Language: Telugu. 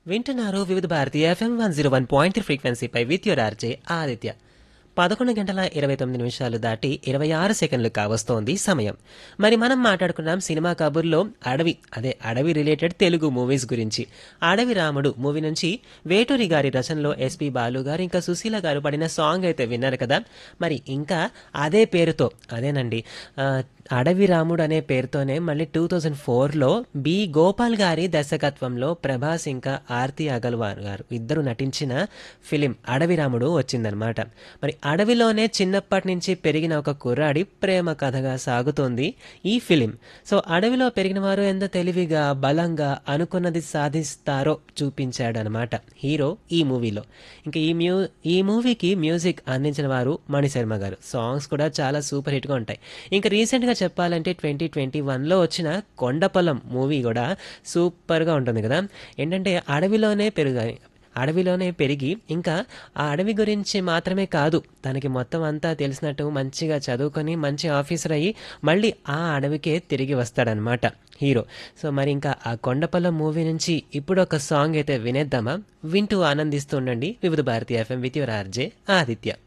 వింటున్నారు Vividh Bharati FM one zero one point three ఫ్రీక్వెన్సీపై విత్ యువర్ ఆర్జే ఆదిత్య పదకొండు గంటల ఇరవై తొమ్మిది నిమిషాలు దాటి ఇరవై ఆరు సెకండ్లు కావస్తోంది సమయం మరి మనం మాట్లాడుకున్నాం సినిమా కబుర్లో అడవి అదే అడవి రిలేటెడ్ తెలుగు మూవీస్ గురించి అడవి రాముడు మూవీ నుంచి వేటూరి గారి రచనలో ఎస్పి బాలు గారు ఇంకా సుశీల గారు పడిన సాంగ్ అయితే విన్నారు కదా మరి ఇంకా అదే పేరుతో అదేనండి ఆ, అడవి రాముడు అనే పేరుతోనే మళ్ళీ టూ థౌజండ్ ఫోర్లో బి గోపాల్ గారి దర్శకత్వంలో ప్రభాస్ ఇంకా ఆర్తి అగల్వార్ గారు ఇద్దరు నటించిన ఫిలిం అడవి రాముడు వచ్చిందనమాట మరి అడవిలోనే చిన్నప్పటి నుంచి పెరిగిన ఒక కుర్రాడి ప్రేమ కథగా సాగుతోంది ఈ ఫిలిం సో అడవిలో పెరిగిన వారు ఎంత తెలివిగా బలంగా అనుకున్నది సాధిస్తారో చూపించాడు అనమాట హీరో ఈ మూవీలో ఇంకా ఈ మ్యూ ఈ మూవీకి మ్యూజిక్ అందించిన వారు మణిశర్మ గారు సాంగ్స్ కూడా చాలా సూపర్ హిట్గా ఉంటాయి ఇంకా రీసెంట్గా చెప్పాలంటే ట్వంటీ ట్వంటీ వన్లో వచ్చిన కొండపొలం మూవీ కూడా సూపర్గా ఉంటుంది కదా ఏంటంటే అడవిలోనే పెరుగాయి అడవిలోనే పెరిగి ఇంకా ఆ అడవి గురించి మాత్రమే కాదు తనకి మొత్తం అంతా తెలిసినట్టు మంచిగా చదువుకొని మంచి ఆఫీసర్ అయ్యి మళ్ళీ ఆ అడవికే తిరిగి వస్తాడనమాట హీరో సో మరి ఇంకా ఆ కొండపల్లం మూవీ నుంచి ఇప్పుడు ఒక సాంగ్ అయితే వినేద్దామా వింటూ ఆనందిస్తూ ఉండండి Vividh Bharatiya FM with your RJ Aditya